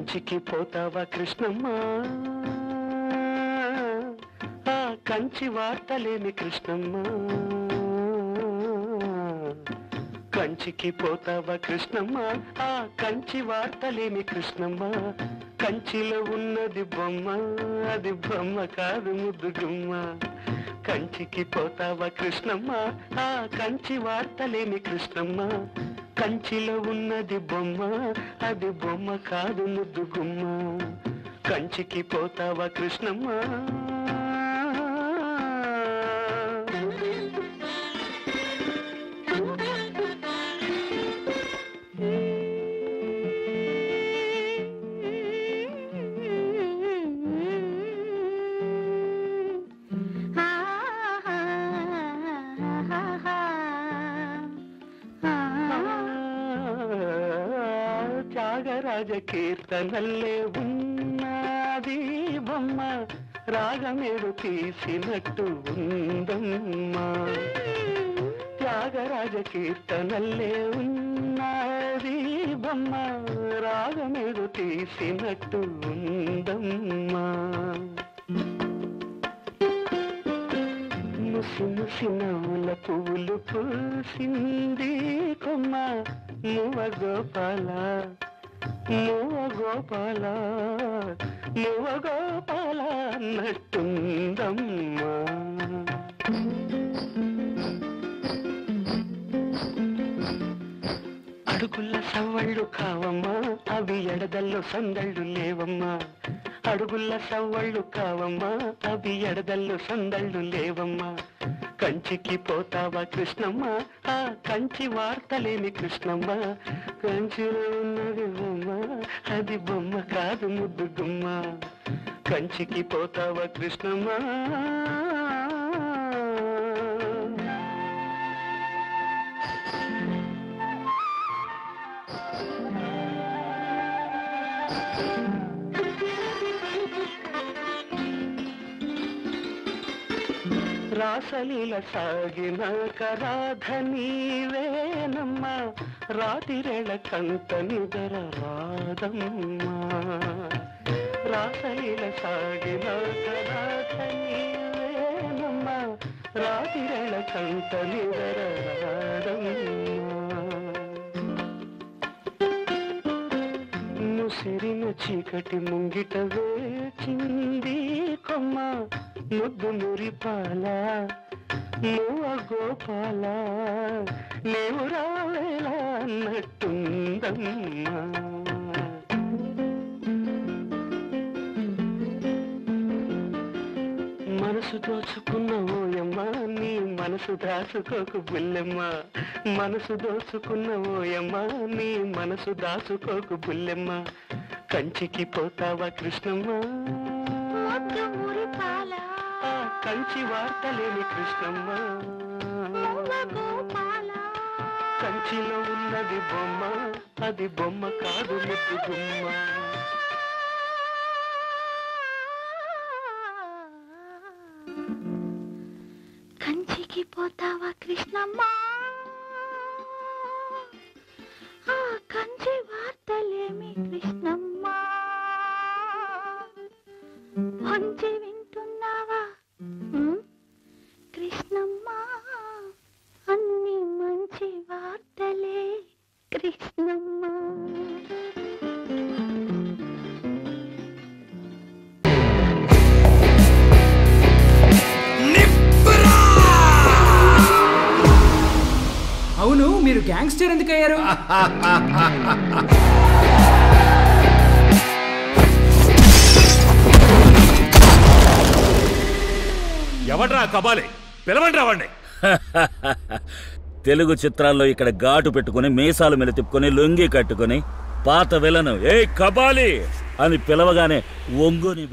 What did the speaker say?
కంచికి పోతావా కృష్ణమ్మ ఆ కంచి వార్తలేని కృష్ణమ్మ కంచికి పోతావా కృష్ణమ్మ ఆ కంచి వార్తలేని కృష్ణమ్మ కంచిలో ఉన్నది బొమ్మ అది బొమ్మ కాదు ముద్దు గుమ్మ కంచికి పోతావా కృష్ణమ్మ ఆ కంచి వార్తలేని కృష్ణమ్మ కంచిలో ఉన్నది బొమ్మ అది బొమ్మ కాదు ముద్దు గుమ్మ కంచికి పోతావా కృష్ణమ్మ త్యాగరాజ కీర్తనల్లే ఉన్నది బొమ్మ రాగమేడు తీసినట్టు ఉందమ్మా త్యాగరాజ కీర్తనల్లే ఉన్నది బొమ్మ రాగమేడు తీసినట్టు ఉందమ్మా ముసి ముసి నవ్వుల పువ్వులు పూసింది కొమ్మ మువ గోపాల మువ గోపాల మువ గోపాల అన్నట్టుందమ్మా అడుగుల సవ్వళ్ళు కావమ్మా అవి ఎడదల్లో సందళ్ళు లేవమ్మా అడుగుల సవ్వళ్ళు కావమ్మా అవి ఎడదల్లో సందళ్ళు లేవమ్మా కంచికి పోతావా కృష్ణమ్మ ఆ కంచి వార్తలేని కృష్ణమ్మ కంచిలో ఉన్నది బొమ్మ అది బొమ్మ కాదు ముద్దు గుమ్మ కంచికి పోతావా కృష్ణమ్మ రాసలీల సాగిన కరాధ నీవేనమ్మ రాతిరేళ కంత నిదర రాదమ్మా రాసలీల సాగిన కరాధ నీవేనమ్మ రాతిరేళ కంత నిదర రాదమ్మా ముసిరిన చీకటి ముంగిట వేచింది కొమ్మ ముద్దు మురిపాల నువ్వ గోపాల నీవు రావేలా అన్నట్టుందమ్మా మనసు దోచుకున్న ఓయమ్మ నీ మనసు దాచుకోకు బుల్లెమ్మ మనసు దోచుకున్న ఓయమ్మ నీ మనసు దాచుకోకు బుల్లెమ్మ కంచికి పోతావా కృష్ణమ్మ ముద్దు మురిపాల ఆ కంచి వార్తలేని కృష్ణమ్మ మువ్వ గోపాల కంచిలో ఉన్నది బొమ్మ అది బొమ్మ కాదు ముద్దు గుమ్మ కంచికి పోతావా కృష్ణమ్మ ఆ కంచి వార్తలేమి కృష్ణమ్మ మంచి వింటున్నావా ఉమ్? కృష్ణమ్మ అన్ని మంచి వార్తలే కృష్ణమ్మ అవును మీరు గ్యాంగ్స్టర్ ఎందుకు అయ్యారు ఎవడ్రా కబాలి పిలవండి వాడిని తెలుగు చిత్రాల్లో ఇక్కడ ఘాటు పెట్టుకుని మీసాలు మీద తిప్పుకొని లొంగి కట్టుకొని పాత విలను ఏ కబాలి అని పిలవగానే ఒంగుని